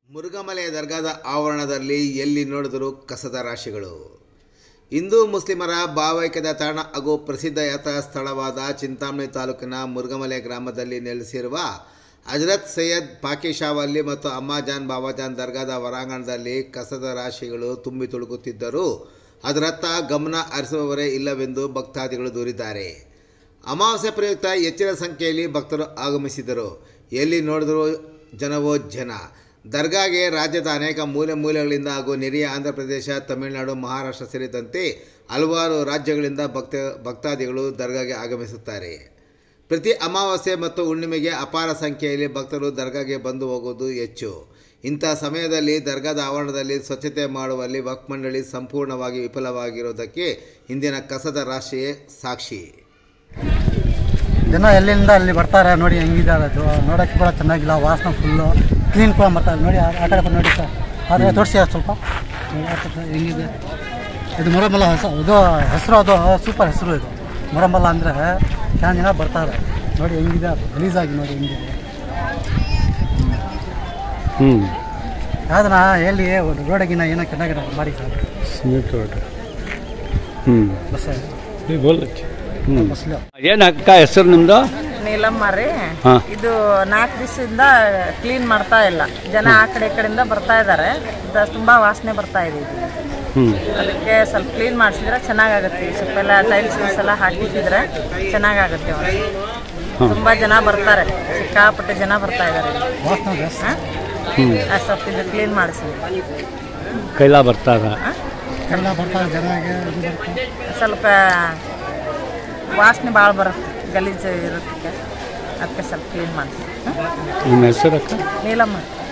ಮುರುಘಮಲೆ ದರ್ಗಾದ ಆವರಣದಲ್ಲಿ ಎಲ್ಲಿ ನೋಡಿದರೂ ಕಸದ ರಾಶಿಗಳು ಹಿಂದೂ ಮುಸ್ಲಿಮರ ಭಾವೈಕ್ಯದ ತಾಣ ಹಾಗೂ ಪ್ರಸಿದ್ಧ ಯಾತ್ರಾ ಸ್ಥಳವಾದ ಚಿಂತಾಮಣಿ ತಾಲೂಕಿನ ಮುರುಘಮಲೆ ಗ್ರಾಮದಲ್ಲಿ ನೆಲೆಸಿರುವ ಹಜರತ್ ಸೈಯದ್ ಪಾಕಿಶಾವಲ್ಲಿ ಮತ್ತು ಅಮ್ಮಾಜಾನ್ ಬಾಬಾಜಾನ್ ದರ್ಗಾದ ಹೊರಾಂಗಣದಲ್ಲಿ ಕಸದ ರಾಶಿಗಳು ತುಂಬಿ ತುಳುಕುತ್ತಿದ್ದರೂ ಅದರತ್ತ ಗಮನ ಹರಿಸುವವರೇ ಇಲ್ಲವೆಂದು ಭಕ್ತಾದಿಗಳು ದೂರಿದ್ದಾರೆ ಅಮಾವಾಸ್ಯೆ ಪ್ರಯುಕ್ತ ಹೆಚ್ಚಿನ ಸಂಖ್ಯೆಯಲ್ಲಿ ಭಕ್ತರು ಆಗಮಿಸಿದರು ಎಲ್ಲಿ ನೋಡಿದರೂ ಜನವೋ ಜನ ದರ್ಗಾಗೆ ರಾಜ್ಯದ ಅನೇಕ ಮೂಲೆ ಮೂಲೆಗಳಿಂದ ಹಾಗೂ ನೆರೆಯ ಆಂಧ್ರ ಪ್ರದೇಶ ತಮಿಳುನಾಡು ಮಹಾರಾಷ್ಟ್ರ ಸೇರಿದಂತೆ ಹಲವಾರು ರಾಜ್ಯಗಳಿಂದ ಭಕ್ತ ಭಕ್ತಾದಿಗಳು ದರ್ಗಾಗೆ ಆಗಮಿಸುತ್ತಾರೆ ಪ್ರತಿ ಅಮಾವಾಸ್ಯೆ ಮತ್ತು ಹುಣ್ಣಿಮೆಗೆ ಅಪಾರ ಸಂಖ್ಯೆಯಲ್ಲಿ ಭಕ್ತರು ದರ್ಗಾಗೆ ಬಂದು ಹೋಗುವುದು ಹೆಚ್ಚು ಇಂಥ ಸಮಯದಲ್ಲಿ ದರ್ಗಾದ ಆವರಣದಲ್ಲಿ ಸ್ವಚ್ಛತೆ ಮಾಡುವಲ್ಲಿ ವಕ್ ಮಂಡಳಿ ಸಂಪೂರ್ಣವಾಗಿ ವಿಫಲವಾಗಿರುವುದಕ್ಕೆ ಇಂದಿನ ಕಸದ ರಾಶಿಯೇ ಸಾಕ್ಷಿ ಜನ ಎಲ್ಲಿಂದ ಅಲ್ಲಿ ಬರ್ತಾರೆ ನೋಡಿ ಹೆಂಗಿದ್ದಾರೆ ಅದು ನೋಡೋಕ್ಕೆ ಕೂಡ ಚೆನ್ನಾಗಿಲ್ಲ ವಾಸನೆ ಫುಲ್ಲು ಕ್ಲೀನ್ ಕೂಡ ಮಾಡ್ತಾರೆ ನೋಡಿ ಆ ಆ ಕಡೆ ಬಂದು ನೋಡಿ ಸರ್ ಆದರೆ ತೋರಿಸಿ ಸ್ವಲ್ಪ ನೋಡಿ, ಆ ಕಡೆ ಹೆಂಗಿದೆ ಇದು ಮೊರಮಲ್ಲ ಹೊಸ ಇದು ಹೆಸರು ಅದು ಸೂಪರ್ ಹೆಸರು ಇದು ಮೊರಮಲ್ಲ ಅಂದರೆ ಚೆನ್ನಾಗಿ ಜನ ಬರ್ತಾರೆ ನೋಡಿ ಹೆಂಗಿದೆ ಅದು ಗಲೀಜಾಗಿ ನೋಡಿ ಹೆಂಗಿದೆ ಹ್ಞೂ ಯಾವ್ದನ್ನ ಹೇಳಿ ರೋಡಗಿನ ಏನೋ ಚೆನ್ನಾಗಿದೆ ಮಾಡಿ ಸರ್ ಸಿಮೆಂಟ್ ರೋಡ್ ಹ್ಞೂ ಬಸ್ ನೀವು ಬೋಲಕ್ಕೆ ಹ್ಞೂ ಬಸ್ಲು ಏನು ಅಕ್ಕ ಹೆಸರು ನಿಮ್ಮದು ನೀಲಮ್ಮ ರೀ ಹಾ. ಇದು ನಾಲ್ಕು ದಿವಸದಿಂದ ಕ್ಲೀನ್ ಮಾಡ್ತಾ ಇಲ್ಲ ಜನ ಆ ಕಡೆ ಈ ಕಡೆಯಿಂದ ಬರ್ತಾ ಇದ್ದಾರೆ ಇದು ತುಂಬಾ ವಾಸನೆ ಬರ್ತಾ ಇದೆ ಇದು. ಹ್ಞೂ ಅದಕ್ಕೆ ಸ್ವಲ್ಪ ಕ್ಲೀನ್ ಮಾಡಿಸಿದ್ರೆ ಚೆನ್ನಾಗಾಗುತ್ತೆ ಈ ಸ್ವಲ್ಪ ಎಲ್ಲ ಟೈಲ್ಸ್ ಎಲ್ಲ ಹಾಕಿಸಿದ್ರೆ ಚೆನ್ನಾಗಾಗುತ್ತೆ ಅವ್ರಿಗೆ. ತುಂಬಾ ಜನ ಬರ್ತಾರೆ ಸಿಕ್ಕಾಪಟ್ಟೆ ಜನ ಬರ್ತಾ ಇದ್ದಾರೆ ವಾಸನೆ ಜಾಸ್ತಿ ಸ್ವಲ್ಪ ಇದು ಕ್ಲೀನ್ ಮಾಡಿಸಿ ಕೈಲ ಬರ್ತಾರ ಎಲ್ಲ ಬರ್ತಾರೆ ಜನಗೆ ಇದು ಬರ್ತಾರೆ ಸ್ವಲ್ಪ ವಾಸನೆ ಭಾಳ ಬರುತ್ತೆ ಗಲೀಜು ಇರುತ್ತೆ ಅದಕ್ಕೆ ಸ್ವಲ್ಪ ಕ್ಲೀನ್ ಮಾಡಿಸಿ ನಿಮ್ಮ ಹೆಸರು ಅಕ್ಕ ನೀಲಮ್ಮ